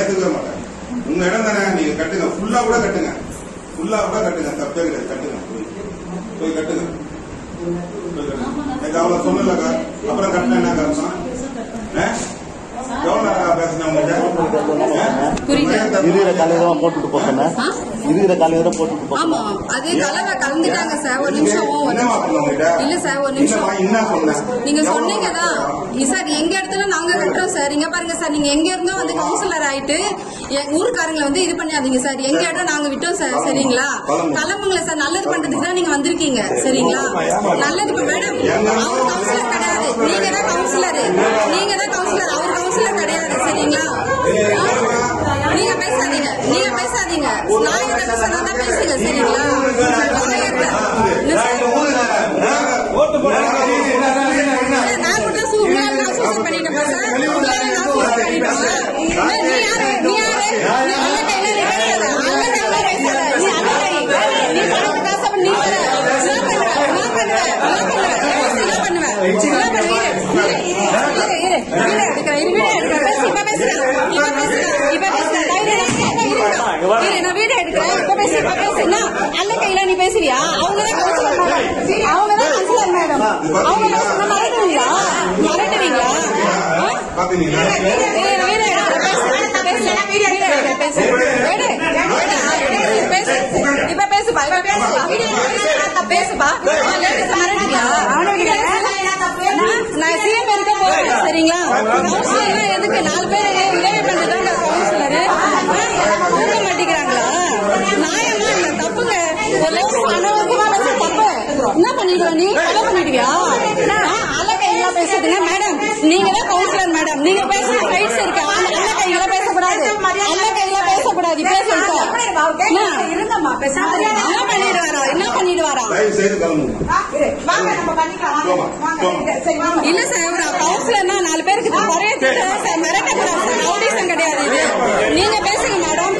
ஏத்துக்கவே மாட்டேன் உங்க இடம் தானே நீங்க கட்டுங்க ஃபுல்லா கூட கட்டுங்க ஃபுல்லா கூட கட்டுங்க தப்பே கிடையாது கட்டுங்க போய் போய் கட்டுங்க போய் கட்டுங்க எனக்கு அவ்வளவு சொல்லலக்கா அப்புறம் கட்டினா என்ன காரணம் ஆ? எவ்வளவு நேரம் பேசினேன் உங்ககிட்ட புரியல. இருக்கிற காலையில போட்டுட்டு போசன ஆ? இருக்கிற காலையில போட்டுட்டு போசன ஆமா அது கலவை கலந்துட்டாங்க சார் ஒரு நிமிஷம் ஒரு என்னவா நிமிஷம். சொன்ன உங்ககிட்ட? இல்ல சார் ஒரு நிமிஷம் என்னவா, என்ன சொன்னேன்? நீங்க எவ்வளவு சொன்னீங்க தான் நேரம்? சார் எங்க இடத்துல நாங்க கட்டுறோம் சார் இங்க பாருங்க சார் நீங்க எங்க இருந்தோ வந்து கவுன்சிலர் ஆயிட்டு என் ஊருக்காரங்களை வந்து இது பண்ணாதீங்க சார் எங்க இடம் நாங்க விட்டோம் சார் சரிங்களா கிளம்புங்களேன் சார் நல்லது பண்றதுக்கு தான் நீங்க வந்திருக்கீங்க சரிங்களா நல்லது இப்ப மேடம் அவர் கவுன்சிலர் கிடையாது நீங்க தான் கவுன்சிலர் நீங்க தான் கவுன்சிலர் அவர் கவுன்சிலர் கிடையாது சரிங்களா நீங்க பேசாதீங்க நீங்க பேசாதீங்க நான் என்ன சொன்னா தான் பேசுங்க சரிங்களா இல்ல சார் ஓட்டு போடுறாங்க. நான் கூட சூ- உங்களால நான் சூசைட் பண்ணிட்டேன் சார். உங்களால நான் சூசைட் பண்ணிட்டேன். நீ யாரு? நீ யாரு? நீ அண்ணன் கையில நீ பேசாத. அண்ணன் கையில பேசாத. நீ அண்ணன் கை. நீ பணத்தை காசை பண்ணி நீ தர. நான் பண்ணுவேன். நான் பண்ணுவேன். நான் பண்ணுவேன். நான் பண்ணுவேன். நான் பண்ணுவேன். இரு, இரு, இரு. வீடியோ எடுக்கிறேன். இரு, வீடியோ எடுக்கிறேன். பேசு, இப்ப பேசுறேன். இப்ப பேசுறேன். இப்ப பேசுறேன். தைரியம் இருந்தா இரு, இரு. இரு, நான் வீடியோ எடுக்கிறேன். இப்ப பேசு, இப்ப பேசு. என்ன? அண்ணன் கையில நீ பேசுறியா அவங்க தான் கவுன்சிலர் மேடம் அவங்க தான் கவுன்சிலர் மேடம் அவங்க பேசுனா மிரட்டுவீங்களா மிரட்டுவீங்களா ஆ? பாத்தீங்களா? இப்ப பேசுப்பா இப்ப பேசுப்பா பேசுப்பா நான் சிஎம் இருக்க போறேன் சரிங்களா கவுன்சிலர் எதுக்கு நாலு பேர் உதவி பண்றதாங்க கவுன்சிலர் தூக்க மாட்டேங்கிறாங்களா நியாயமா இல்ல தப்புங்க ஒரு லட்சம் அனவசியமா வச்ச தப்பு என்ன பண்ணிடுவ நீ கொலை பண்ணிடுவியா அல்ல கையில பேசுதுங்க மேடம் நீங்க தான் கவுன்சிலர் மேடம் நீங்க பேசுற ரைட்ஸ் இருக்கு ஆனா அல்ல கையில பேசக்கூடாது அல்ல கையில பேசக்கூடாது பேசுங்க இருந்தம்மா பேசாம என்ன பண்ணிடுவாரா என்ன பண்ணிடுவாரா தயவு செய்து கிளம்புங்க வாங்க நம்ம பண்ணிக்கலாம் வாங்க. வாங்க சரி வாங்க இல்ல சார் ஒரு கவுன்சிலர்னா நாலு பேருக்கு குறைய சார் மிரட்டக்கூடாது சார் ரவுடிசம் கிடையாது இது நீங்க பேசுங்க மேடம்